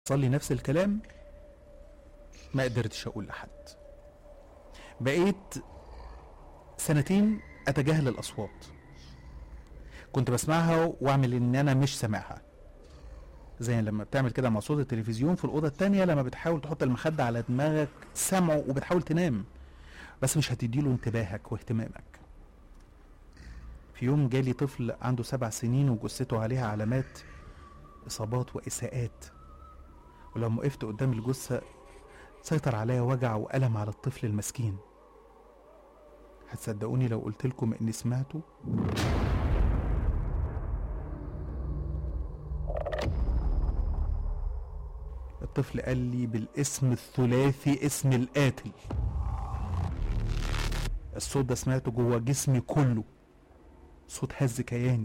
حصل لي نفس الكلام ما قدرتش اقول لحد بقيت سنتين اتجاهل الاصوات كنت بسمعها واعمل ان انا مش سامعها زي لما بتعمل كده مع صوت التلفزيون في الاوضه التانية لما بتحاول تحط المخده على دماغك سامعه وبتحاول تنام بس مش هتديله انتباهك واهتمامك في يوم جالي طفل عنده سبع سنين وجثته عليها علامات اصابات واساءات ولما وقفت قدام الجثه سيطر عليا وجع والم على الطفل المسكين هتصدقوني لو قلت لكم اني سمعته الطفل قال لي بالاسم الثلاثي اسم القاتل الصوت ده سمعته جوه جسمي كله صوت هز كياني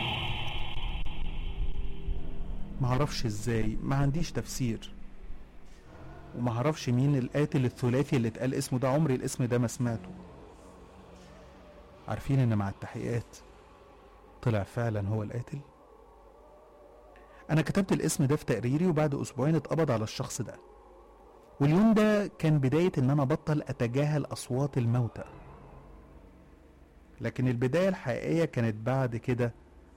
معرفش ازاي ما عنديش تفسير ومعرفش مين القاتل الثلاثي اللي اتقال اسمه ده عمري الاسم ده ما سمعته عارفين ان مع التحقيقات طلع فعلا هو القاتل انا كتبت الاسم ده في تقريري وبعد اسبوعين اتقبض على الشخص ده واليوم ده كان بداية ان انا بطل اتجاهل اصوات الموتى لكن البداية الحقيقية كانت بعد كده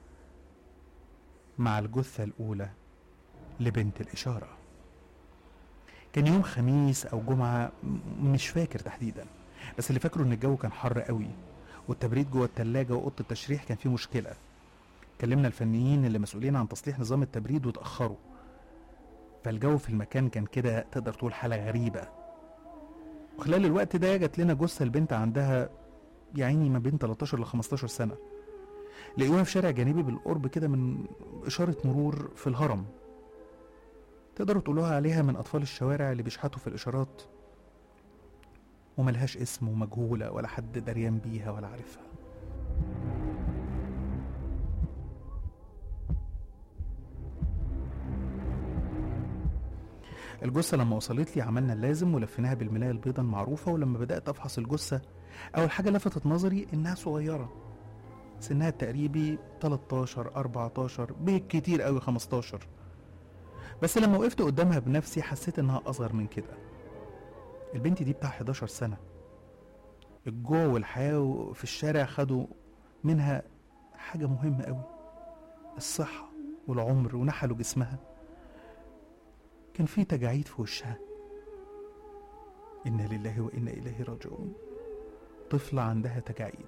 مع الجثة الاولى لبنت الاشارة كان يوم خميس او جمعة م- مش فاكر تحديدا بس اللي فاكره ان الجو كان حر قوي والتبريد جوه التلاجة وأوضة التشريح كان فيه مشكلة كلمنا الفنيين اللي مسؤولين عن تصليح نظام التبريد واتأخروا فالجو في المكان كان كده تقدر تقول حالة غريبة وخلال الوقت ده جات لنا جثة البنت عندها يا عيني ما بين 13 ل 15 سنة لقيوها في شارع جانبي بالقرب كده من إشارة مرور في الهرم تقدروا تقولوها عليها من أطفال الشوارع اللي بيشحتوا في الإشارات وملهاش اسم ومجهولة ولا حد دريان بيها ولا عارفها الجثة لما وصلت لي عملنا اللازم ولفيناها بالملاية البيضاء المعروفة ولما بدأت أفحص الجثة أول حاجة لفتت نظري إنها صغيرة سنها التقريبي 13 14 بالكتير قوي 15 بس لما وقفت قدامها بنفسي حسيت إنها أصغر من كده البنت دي بتاع 11 سنة الجوع والحياة في الشارع خدوا منها حاجة مهمة قوي الصحة والعمر ونحلوا جسمها كان في تجاعيد في وشها إنا لله وإنا إليه راجعون طفلة عندها تجاعيد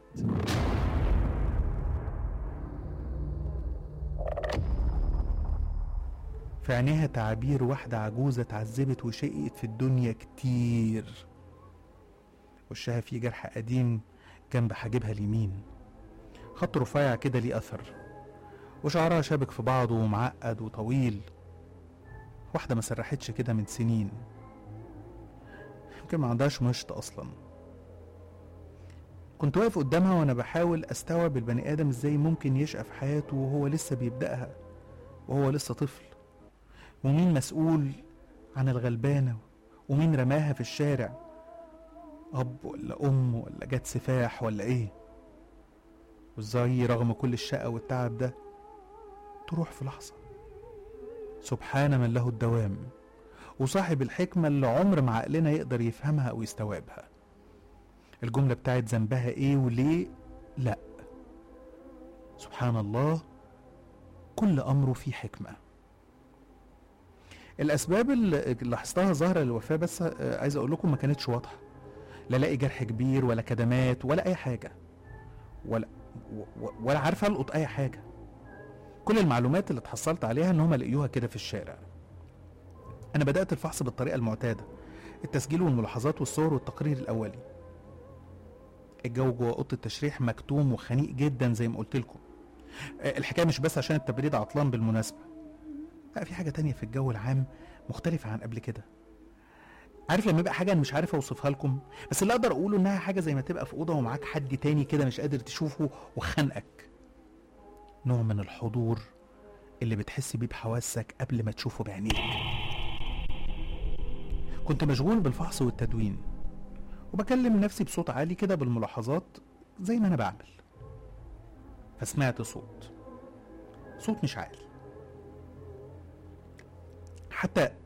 في عينيها تعابير واحدة عجوزة اتعذبت وشقيت في الدنيا كتير وشها فيه جرح قديم جنب حاجبها اليمين خط رفيع كده ليه أثر وشعرها شابك في بعضه ومعقد وطويل واحدة ما سرحتش كده من سنين يمكن ما عندهاش مشط أصلا كنت واقف قدامها وأنا بحاول أستوعب البني آدم إزاي ممكن يشقى في حياته وهو لسه بيبدأها وهو لسه طفل ومين مسؤول عن الغلبانة ومين رماها في الشارع أب ولا أم ولا جت سفاح ولا إيه وإزاي رغم كل الشقة والتعب ده تروح في لحظة سبحان من له الدوام وصاحب الحكمة اللي عمر ما عقلنا يقدر يفهمها أو يستوعبها الجملة بتاعت ذنبها إيه وليه لأ سبحان الله كل أمره فيه حكمة الأسباب اللي لاحظتها ظاهرة للوفاة بس آه، عايز أقول لكم ما كانتش واضحة لا لاقي جرح كبير ولا كدمات ولا أي حاجة ولا و- ولا عارف ألقط أي حاجة كل المعلومات اللي اتحصلت عليها ان هم لقيوها كده في الشارع انا بدات الفحص بالطريقه المعتاده التسجيل والملاحظات والصور والتقرير الاولي الجو جوه اوضه التشريح مكتوم وخنيق جدا زي ما قلت لكم الحكايه مش بس عشان التبريد عطلان بالمناسبه لا في حاجه تانية في الجو العام مختلفه عن قبل كده عارف لما يبقى حاجه انا مش عارف اوصفها لكم بس اللي اقدر اقوله انها حاجه زي ما تبقى في اوضه ومعاك حد تاني كده مش قادر تشوفه وخانقك نوع من الحضور اللي بتحس بيه بحواسك قبل ما تشوفه بعينيك كنت مشغول بالفحص والتدوين وبكلم نفسي بصوت عالي كده بالملاحظات زي ما انا بعمل فسمعت صوت صوت مش عالي حتى